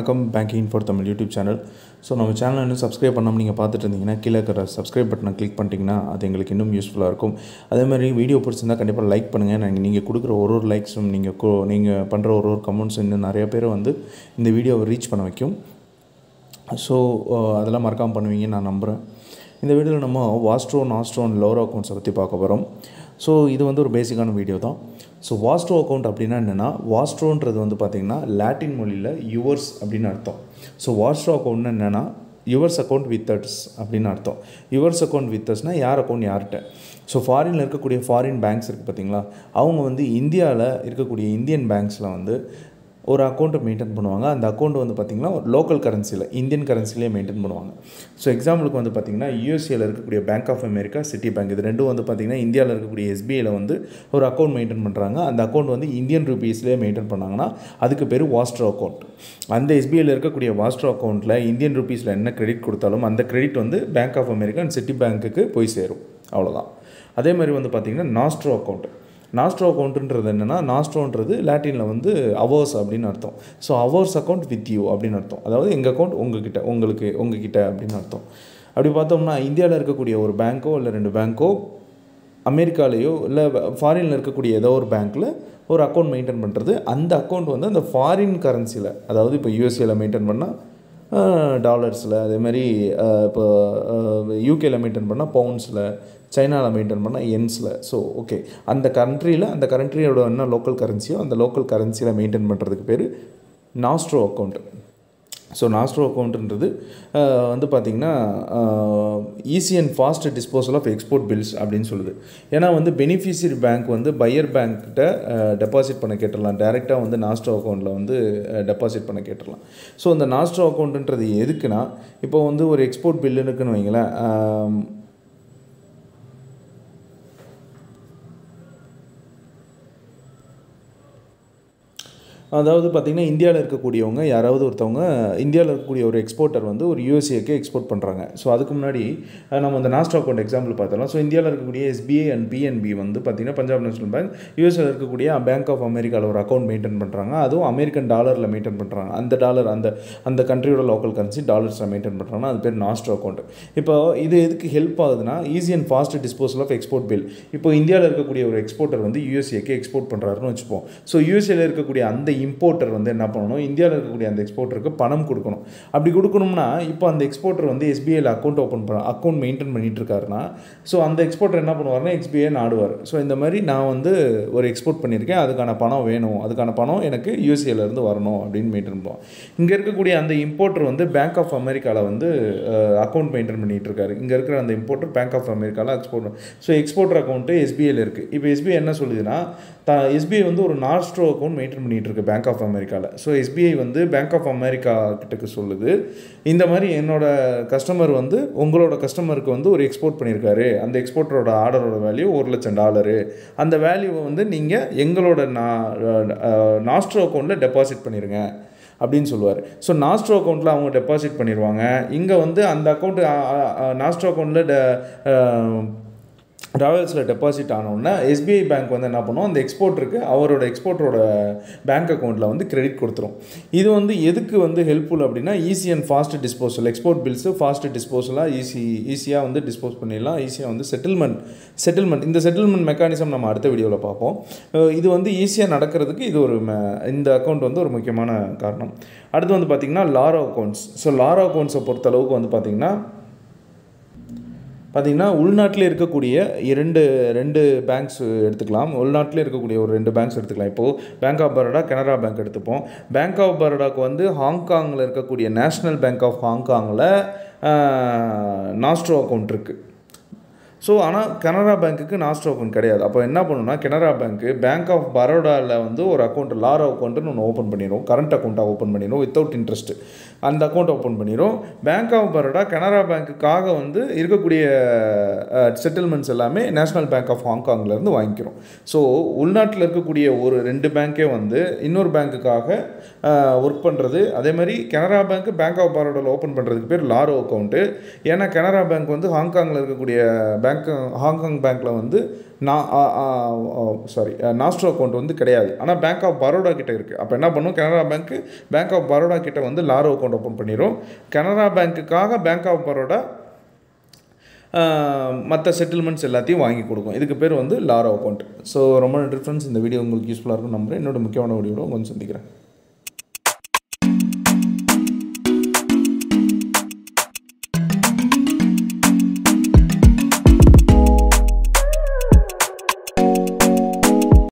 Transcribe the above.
வணக்கம் banking for Tamil YouTube channel so நம்ம சேனலை இன்னும் சப்ஸ்கிரைப் பண்ணாமல் நீங்கள் பார்த்துட்டு இருந்தீங்கன்னா கீழே இருக்கிற சப்ஸ்கிரைப் பட்டனை கிளிக் பண்ணிட்டீங்கன்னா அது எங்களுக்கு இன்னும் யூஸ்ஃபுல்லாக இருக்கும் அதே மாதிரி வீடியோ பிடிச்சிருந்தா கண்டிப்பாக லைக் பண்ணுங்கள் நாங்கள் நீங்கள் கொடுக்குற ஒரு ஒரு லைக்ஸும் நீங்கள் கோ நீங்கள் பண்ணுற ஒரு ஒரு கமெண்ட்ஸும் இன்னும் நிறைய பேர் வந்து இந்த வீடியோவை ரீச் பண்ண வைக்கும் ஸோ அதெல்லாம் மறக்காமல் பண்ணுவீங்கன்னு நான் நம்புகிறேன் இந்த வீடியோவில் நம்ம வாஸ்ட்ரோ நாஸ்ட்ரோ அண்ட் லோரோ அக்கௌண்ட்ஸை பற்றி பார்க்க போகிறோம் ஸோ இது வந்து ஒரு பேசிக்கான வீடியோ தான் ஸோ வாஸ்ட்ரோ அக்கௌண்ட் அப்படின்னா என்னென்னா வாஸ்ட்ரோன்றது வந்து பார்த்திங்கன்னா லாட்டின் மொழியில் யுவர்ஸ் அப்படின்னு அர்த்தம் ஸோ வாஸ்ட்ரோ அக்கௌண்ட்னு என்னென்னா யுவர்ஸ் அக்கௌண்ட் வித்தர்ஸ் அப்படின்னு அர்த்தம் யுவர்ஸ் அக்கௌண்ட் வித்தர்ஸ்னால் யார் அக்கௌண்ட் யார்கிட்ட ஸோ ஃபாரினில் இருக்கக்கூடிய ஃபாரின் பேங்க்ஸ் இருக்குது பார்த்தீங்களா அவங்க வந்து இந்தியாவில் இருக்கக்கூடிய இந்தியன் பேங்க்ஸில் வந்து ஒரு அக்கௌண்ட்டை மெயின்டைன் பண்ணுவாங்க அந்த அக்கௌண்ட் வந்து பார்த்திங்கன்னா லோக்கல் கரன்சியில் இந்தியன் கரன்சிலே மெயின்டைன் பண்ணுவாங்க ஸோ எக்ஸாம்பிளுக்கு வந்து பார்த்திங்கன்னா யூஎஸ்ஏல இருக்கக்கூடிய Bank of America Citibank இது ரெண்டும் வந்து பார்த்திங்கன்னா இந்தியாவில் இருக்கக்கூடிய எஸ்பிஐயில் வந்து ஒரு அக்கௌண்ட் மெயின்டைன் பண்ணுறாங்க அந்த அக்கௌண்ட் வந்து இந்தியன் ருபீஸ்லேயே மெயின்டைன் பண்ணாங்கன்னா அதுக்கு பேர் வாஸ்ட்ரோ அக்கௌண்ட் அந்த எஸ்பிஐயில் இருக்கக்கூடிய வாஸ்ட்ரோ அக்கௌண்ட்டில் இந்தியன் ருபீஸில் என்ன கிரெடிட் கொடுத்தாலும் அந்த கிரெடிட் வந்து பேங்க் ஆஃப் அமெரிக்கா அண்ட் சிட்டி பேங்க்குக்கு போய் சேரும் அவ்வளோதான் அதே மாதிரி வந்து பார்த்திங்கன்னா நாஸ்ட்ரோ அக்கௌண்ட் நாஸ்ட்ரோ அக்கௌண்ட்டுன்றது என்னென்னா நாஸ்ட்ரோன்றது லாட்டினில் வந்து அவர்ஸ் அப்படின்னு அர்த்தம் so ours account with you அப்படின்னு அர்த்தம் அதாவது எங்கள் அக்கௌண்ட் உங்ககிட்ட உங்களுக்கு உங்ககிட்ட அப்படின்னு அர்த்தம் அப்படி பார்த்தோம்னா இந்தியாவில் இருக்கக்கூடிய ஒரு பேங்க்கோ இல்லை ரெண்டு பேங்க்கோ அமெரிக்காலேயோ இல்லை ஃபாரினில் இருக்கக்கூடிய ஏதோ ஒரு பேங்க்கில் ஒரு அக்கௌண்ட் மெயின்டைன் பண்ணுறது அந்த அக்கௌண்ட் வந்து அந்த ஃபாரின் கரன்சியில் அதாவது இப்போ யூஎஸ்ஏல மெயின்டைன் பண்ணால் டாலர்ஸில் அதேமாதிரி இப்போ யூகேல மெயின்டைன் பண்ணால் பவுண்ட்ஸில் சைனாவில் மெயின்டைன் பண்ணால் என்ஸில் ஸோ ஓகே அந்த கண்ட்ரியில் அந்த கண்ட்ரியோட என்ன லோக்கல் கரன்சியோ அந்த லோக்கல் கரன்சியில் மெயின்டைன் பண்ணுறதுக்கு பேர் நாஸ்ட்ரோ அக்கௌண்ட் ஸோ நாஸ்ட்ரோ அக்கௌண்ட்டுன்றது வந்து பார்த்திங்கன்னா easy and fast disposal of export bills அப்படின்னு சொல்லுது ஏன்னா வந்து பெனிஃபிஷியரி பேங்க் வந்து பையர் பேங்க்கிட்ட டெபாசிட் பண்ண கேட்டுடலாம் டேரெக்டாக வந்து நாஸ்ட்ரோ அக்கௌண்ட்டில் வந்து டெபாசிட் பண்ண கேட்டுடலாம் ஸோ இந்த நாஸ்ட்ரோ அக்கௌண்ட்டுன்றது எதுக்குன்னா இப்போ வந்து ஒரு எக்ஸ்போர்ட் பில்லு இருக்குன்னு வைங்களேன் அதாவது பார்த்திங்கன்னா இந்தியாவில் இருக்கக்கூடியவங்க யாராவது ஒருத்தவங்க இந்தியாவில் இருக்கக்கூடிய ஒரு எக்ஸ்போர்ட்டர் வந்து ஒரு யூஎஸ்ஏக்கு எக்ஸ்போர்ட் பண்ணுறாங்க ஸோ அதுக்கு முன்னாடி நம்ம அந்த நாஸ்ட் அக்கௌண்ட் எக்ஸாம்பிள் பார்த்தலாம் ஸோ இந்தியாவில் இருக்கக்கூடிய எஸ்பிஐ அண்ட் பிஎன்பி வந்து பார்த்திங்கன்னா பஞ்சாப் நேஷனல் பேங்க் யூஎஸ்ஏல இருக்கக்கூடிய பேங்க் ஆஃப் அமெரிக்காவில் ஒரு அக்கௌண்ட் மெயின்டைன் பண்ணுறாங்க அதுவும் அமெரிக்கன் டாலரில் மெயின்டைன் பண்ணுறாங்க அந்த டாலர் அந்த அந்த கண்ட்ரியோட லோக்கல் கரன்சி டாலர்ஸில் மெயின்டைன் பண்ணுறாங்கன்னா அது பேர் நாஸ்ட் அக்கௌண்ட் இப்போ இது எதுக்கு ஹெல்ப் ஆகுதுன்னா easy and fast disposal of export bill இப்போ இந்தியாவில் இருக்கக்கூடிய ஒரு எக்ஸ்போர்ட்டர் வந்து யூஎஸ்ஏக்கு எக்ஸ்போர்ட் பண்ணுறாருன்னு வச்சுப்போம் ஸோ யூஎஸ்ஏல இருக்கக்கூடிய அந்த இம்போர்ட்டர் வந்து என்ன பண்ணணும் இந்தியாவில் இருக்கக்கூடிய அந்த எக்ஸ்போர்ட்டருக்கு பணம் கொடுக்கணும் அப்படி கொடுக்கணும்னா இப்போ அந்த எக்ஸ்போர்ட்டர் வந்து எஸ்பிஐயில் அக்கௌண்ட் ஓப்பன் பண்ண அக்கௌண்ட் மெயின்டைன் பண்ணிட்டு இருக்காருன்னா ஸோ அந்த எக்ஸ்போர்ட்டர் என்ன பண்ணுவார்னா எஸ்பிஐ நாடுவார் ஸோ இந்த மாதிரி நான் வந்து ஒரு எக்ஸ்போர்ட் பண்ணியிருக்கேன் அதுக்கான பணம் வேணும் அதுக்கான பணம் எனக்கு யூஎஸ்ஏலேருந்து வரணும் அப்படின்னு மெயின்டைன் பண்ணுவோம் இங்கே இருக்கக்கூடிய அந்த இம்போர்ட்டர் வந்து பேங்க் ஆஃப் அமெரிக்காவில் வந்து அக்கௌண்ட் மெயின்டைன் பண்ணிகிட்டு இருக்காரு இங்கே இருக்கிற அந்த இம்போர்ட்டர் பேங்க் ஆஃப் அமெரிக்காவில் எக்ஸ்போர்ட் ஸோ எக்ஸ்போர்ட்டர் அக்கௌண்ட்டு எஸ்பிஐயில் இருக்குது இப்போ எஸ்பிஐ என்ன சொல்லுதுன்னா த எஸ்பிஐ வந்து ஒரு நாஸ்ட்ரோ அக்கௌண்ட் மெயின்டைன் பண்ணிகிட்டு இருக்கு பேங்க் ஆஃப் அமெரிக்காவில் ஸோ எஸ்பிஐ வந்து பேங்க் ஆஃப் அமெரிக்கா கிட்டக்கு சொல்லுது இந்த மாதிரி என்னோட கஸ்டமர் வந்து உங்களோட கஸ்டமருக்கு வந்து ஒரு எக்ஸ்போர்ட் பண்ணியிருக்காரு அந்த எக்ஸ்போர்ட்டரோட ஆர்டரோட வேல்யூ ஒரு லட்சம் டாலரு அந்த வேல்யூவை வந்து நீங்கள் எங்களோட நா நாஸ்ட்ரோ அக்கௌண்ட்டில் டெபாசிட் பண்ணிடுங்க அப்படின்னு சொல்லுவார் ஸோ நாஸ்ட்ரோ அக்கௌண்ட்டில் அவங்க டெபாசிட் பண்ணிடுவாங்க இங்கே வந்து அந்த அக்கௌண்ட்டு நாஸ்ட்ரோ அக்கௌண்ட்டில் ட்ராவல்ஸில் டெபாசிட் ஆனோடனே எஸ்பிஐ பேங்க் வந்து என்ன பண்ணும் அந்த எக்ஸ்போர்ட்டருக்கு அவரோட எக்ஸ்போர்ட்டரோட பேங்க் அக்கௌண்ட்டில் வந்து கிரெடிட் கொடுத்துரும் இது வந்து எதுக்கு வந்து ஹெல்ப்ஃபுல் அப்படின்னா easy and fast disposal export bills fast டிஸ்போசலாக ஈஸி ஈஸியாக வந்து டிஸ்போஸ் பண்ணிடலாம் ஈஸியாக வந்து செட்டில்மெண்ட் செட்டில்மெண்ட் இந்த செட்டில்மெண்ட் மெக்கானிசம் நம்ம அடுத்த வீடியோவில் பார்ப்போம் இது வந்து ஈஸியாக நடக்கிறதுக்கு இது ஒரு இந்த அக்கௌண்ட் வந்து ஒரு முக்கியமான காரணம் அடுத்து வந்து பார்த்திங்கன்னா லாரோ அக்கௌண்ட்ஸ் ஸோ லாரோ அக்கௌண்ட்ஸை பொறுத்தளவுக்கு வந்து பார்த்திங்கன்னா பார்த்திங்கன்னா உள்நாட்டில் இருக்கக்கூடிய இரண்டு ரெண்டு பேங்க்ஸ் எடுத்துக்கலாம் உள்நாட்டில் இருக்கக்கூடிய ஒரு ரெண்டு பேங்க்ஸ் எடுத்துக்கலாம் இப்போது Bank of Baroda Canara Bank எடுத்துப்போம் பேங்க் ஆஃப் பரோடாவுக்கு வந்து ஹாங்காங்கில் இருக்கக்கூடிய நேஷ்னல் பேங்க் ஆஃப் ஹாங்காங்கில் நாஸ்ட்ரோ அக்கௌண்ட் இருக்குது ஸோ ஆனால் கனரா பேங்க்குக்கு நாஸ்ட்ரோ அக்கௌண்ட் கிடையாது அப்போ என்ன பண்ணணும்னா கனரா பேங்க்கு பேங்க் ஆஃப் பரோடாவில் வந்து ஒரு அக்கௌண்ட் லாரோ அக்கௌண்ட்டுன்னு ஒன்று ஓப்பன் பண்ணிடும் கரண்ட் அக்கௌண்ட்டாக ஓப்பன் பண்ணிடும் வித்தவுட் இன்ட்ரெஸ்ட் அந்த அக்கௌண்ட் ஓப்பன் பண்ணிடும் பேங்க் ஆஃப் பரோடா கனரா பேங்க்குக்காக வந்து இருக்கக்கூடிய செட்டில்மெண்ட்ஸ் எல்லாமே நேஷ்னல் பேங்க் ஆஃப் ஹாங்காங்லேருந்து வாங்கிக்கிறோம் ஸோ உள்நாட்டில் இருக்கக்கூடிய ஒரு ரெண்டு பேங்க்கே வந்து இன்னொரு பேங்க்குக்காக ஒர்க் பண்ணுறது அதே மாதிரி கனரா பேங்க் பேங்க் ஆஃப் பரோடாவில் ஓப்பன் பண்ணுறதுக்கு பேர் லாரோ அக்கௌண்ட்டு ஏன்னா கனரா பேங்க் வந்து ஹாங்காங்கில் இருக்கக்கூடிய பேங்க் ஹாங்காங் பேங்க்கில் வந்து நான் சாரி நாஸ்ட்ரோ அக்கௌண்ட் வந்து கிடையாது ஆனால் பேங்க் ஆஃப் பரோடா கிட்ட இருக்குது அப்போ என்ன பண்ணும் கனரா பேங்க்கு பேங்க் ஆஃப் பரோடா கிட்ட வந்து லாரோ அக்கௌண்ட் ஓப்பன் பண்ணிடும் கனரா பேங்க்குக்காக பேங்க் ஆஃப் பரோடா மற்ற செட்டில்மெண்ட்ஸ் எல்லாத்தையும் வாங்கி கொடுக்கும் இதுக்கு பேர் வந்து லாரோ அக்கௌண்ட் ஸோ ரொம்ப டிஃப்ரென்ஸ் இந்த வீடியோ உங்களுக்கு யூஸ்ஃபுல்லாக இருக்கும் நம்புறேன் என்னோட முக்கியமான வீடியோட உங்களை சந்திக்கிறேன்